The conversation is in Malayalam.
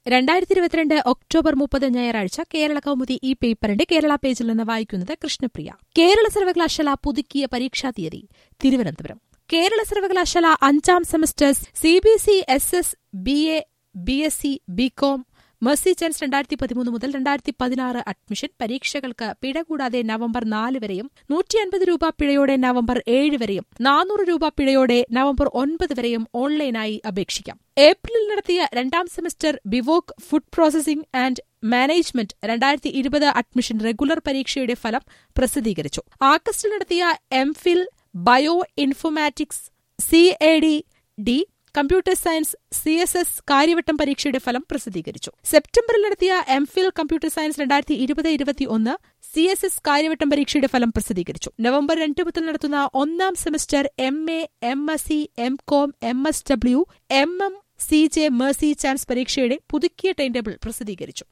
രണ്ടായിരത്തി ഇരുപത്തിരണ്ട് ഒക്ടോബർ മുപ്പത് ഞായറാഴ്ച കേരള കൗമുദി ഈ പേപ്പറിന്റെ കേരള പേജിൽ നിന്ന് വായിക്കുന്നത് കൃഷ്ണപ്രിയ കേരള സർവകലാശാല പുതുക്കിയ പരീക്ഷാ തീയതി തിരുവനന്തപുരം കേരള സർവകലാശാല അഞ്ചാം semesters C B C S S B A B S C BCom mercy chance രണ്ടായിരത്തി പതിമൂന്ന് മുതൽ രണ്ടായിരത്തി പതിനാറ് അഡ്മിഷൻ പരീക്ഷകൾക്ക് പിഴ കൂടാതെ നവംബർ നാല് വരെയും നൂറ്റി അൻപത് രൂപ പിഴയോടെ നവംബർ ഏഴ് വരെയും നാനൂറ് രൂപ പിഴയോടെ നവംബർ ഒൻപത് വരെയും ഓൺലൈനായി അപേക്ഷിക്കാം ഏപ്രിലിൽ നടത്തിയ രണ്ടാം semester BVoc food processing and management രണ്ടായിരത്തി ഇരുപത് അഡ്മിഷൻ റെഗുലർ പരീക്ഷയുടെ ഫലം പ്രസിദ്ധീകരിച്ചു ആഗസ്റ്റിൽ നടത്തിയ MPhil bioinformatics C A D D computer science C S S Kariavattom പരീക്ഷയുടെ ഫലം പ്രസിദ്ധീകരിച്ചു സെപ്റ്റംബറിൽ നടത്തിയ എംഫിൽ കമ്പ്യൂട്ടർ സയൻസ് രണ്ടായിരത്തി ഇരുപത് ഇരുപത്തി ഒന്ന് സി എസ് എസ് കാര്യവട്ടം പരീക്ഷയുടെ ഫലം പ്രസിദ്ധീകരിച്ചു നവംബർ രണ്ട് മുതൽ നടത്തുന്ന ഒന്നാം semester M A M S C M com M S W M M C J mercy chance പരീക്ഷയുടെ പുതുക്കിയ ടൈം ടേബിൾ പ്രസിദ്ധീകരിച്ചു